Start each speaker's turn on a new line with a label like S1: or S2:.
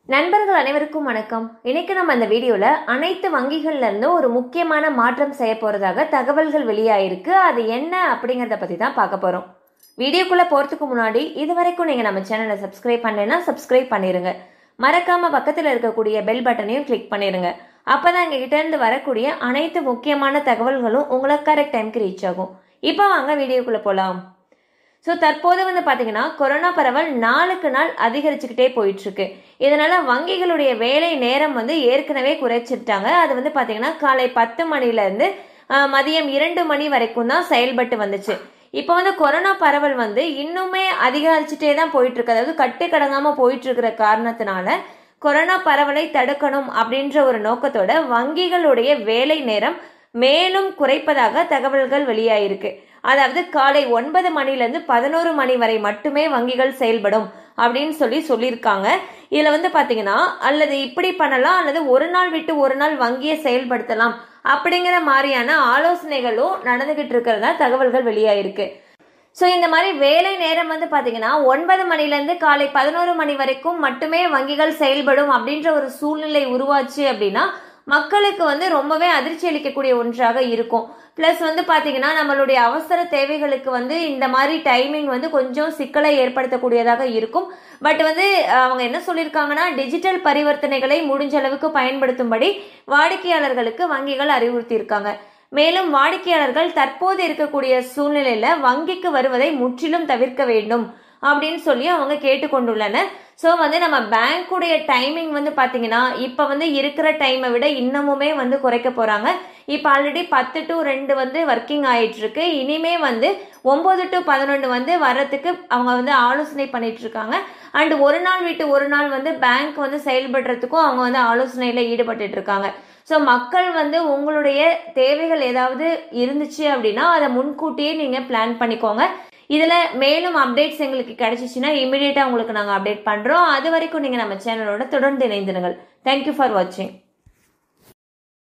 S1: நண்பர்கள் அனைவருக்கும் வணக்கம் இன்னைக்கு நம்ம இந்த வீடியோல அனைத்து வங்கிகள்ல இருந்து ஒரு முக்கியமான மாற்றம் செய்ய போறதாக தகவல்கள் வெளியாயிருக்கு அது என்ன அப்படிங்கறத பத்தி தான் பார்க்க போறோம் வீடியோக்குள்ள போறதுக்கு முன்னாடி இது வரைக்கும் நீங்க நம்ம சேனலை சப்ஸ்கிரைப் பண்ணலைன்னா சப்ஸ்கிரைப் பண்ணிருங்க மறக்காம பக்கத்துல இருக்கக்கூடிய பெல் பட்டனையும் கிளிக் பண்ணிருங்க அப்பதான் எங்க கிட்ட இருந்து வரக்கூடிய அனைத்து முக்கியமான தகவல்களும் உங்களுக்கு கரெக்ட் டைம்க்கு ரீச் ஆகும் இப்போ வாங்க வீடியோக்குள்ள போலாம் ஸோ தற்போது வந்து பார்த்தீங்கன்னா கொரோனா பரவல் நாளுக்கு நாள் அதிகரிச்சுக்கிட்டே போயிட்டு இருக்கு இதனால வங்கிகளுடைய வேலை நேரம் வந்து ஏற்கனவே குறைச்சிட்டாங்க அது வந்து பார்த்தீங்கன்னா காலை பத்து மணிலேருந்து மதியம் இரண்டு மணி வரைக்கும் தான் செயல்பட்டு வந்துச்சு இப்போ வந்து கொரோனா பரவல் வந்து இன்னுமே அதிகரிச்சுட்டே தான் போயிட்டு இருக்கு அதாவது கட்டுக்கடங்காம போயிட்டு இருக்கிற காரணத்தினால கொரோனா பரவலை தடுக்கணும் அப்படின்ற ஒரு நோக்கத்தோட வங்கிகளுடைய வேலை நேரம் மேலும் குறைப்பதாக தகவல்கள் வெளியாயிருக்கு அதாவது காலை ஒன்பது மணிலேருந்து பதினோரு மணி வரை மட்டுமே வங்கிகள் செயல்படும் அப்படின்னு சொல்லி சொல்லியிருக்காங்க இதில் வந்து பார்த்தீங்கன்னா அல்லது இப்படி பண்ணலாம் அல்லது ஒரு நாள் விட்டு ஒரு நாள் வங்கியை செயல்படுத்தலாம் அப்படிங்கிற மாதிரியான ஆலோசனைகளும் நடந்துகிட்டு இருக்கிறதா தகவல்கள் வெளியாயிருக்கு ஸோ இந்த மாதிரி வேலை நேரம் வந்து பார்த்தீங்கன்னா ஒன்பது மணிலேருந்து காலை பதினோரு மணி வரைக்கும் மட்டுமே வங்கிகள் செயல்படும் அப்படின்ற ஒரு சூழ்நிலை உருவாச்சு அப்படின்னா மக்களுக்கு வந்து ரொம்பவே அதிர்ச்சி அளிக்கக்கூடிய ஒன்றாக இருக்கும் ப்ளஸ் வந்து பார்த்தீங்கன்னா நம்மளுடைய அவசர தேவைகளுக்கு வந்து இந்த மாதிரி டைமிங் வந்து கொஞ்சம் சிக்கலை ஏற்படுத்தக்கூடியதாக இருக்கும் பட் வந்து அவங்க என்ன சொல்லியிருக்காங்கன்னா டிஜிட்டல் பரிவர்த்தனைகளை முடிஞ்ச அளவுக்கு பயன்படுத்தும்படி வாடிக்கையாளர்களுக்கு வங்கிகள் அறிவுறுத்தியிருக்காங்க மேலும் வாடிக்கையாளர்கள் தற்போது இருக்கக்கூடிய சூழ்நிலையில வங்கிக்கு வருவதை முற்றிலும் தவிர்க்க வேண்டும் அப்படின்னு சொல்லி அவங்க கேட்டுக்கொண்டுள்ளனர் ஸோ வந்து நம்ம பேங்க்குடைய டைமிங் வந்து பார்த்தீங்கன்னா இப்போ வந்து இருக்கிற டைமை விட இன்னமுமே வந்து குறைக்க போகிறாங்க இப்போ ஆல்ரெடி பத்து டு ரெண்டு வந்து ஒர்க்கிங் ஆயிட்டு இருக்கு இனிமே வந்து ஒம்பது டு பதினொன்று வந்து வர்றதுக்கு அவங்க வந்து ஆலோசனை பண்ணிட்டு இருக்காங்க அண்ட் ஒரு நாள் விட்டு ஒரு நாள் வந்து பேங்க் வந்து செயல்படுறதுக்கும் அவங்க வந்து ஆலோசனையில் ஈடுபட்டு இருக்காங்க ஸோ மக்கள் வந்து உங்களுடைய தேவைகள் ஏதாவது இருந்துச்சு அப்படின்னா அதை முன்கூட்டியே நீங்கள் பிளான் பண்ணிக்கோங்க இதில் மேலும் அப்டேட்ஸ் எங்களுக்கு கிடைச்சிச்சுன்னா இமீடியட்டாக உங்களுக்கு நாங்கள் அப்டேட் பண்ணுறோம் அது வரைக்கும் நீங்கள் நம்ம சேனலோட தொடர்ந்து இணைந்திருங்கள் தேங்க்யூ ஃபார் வாட்சிங்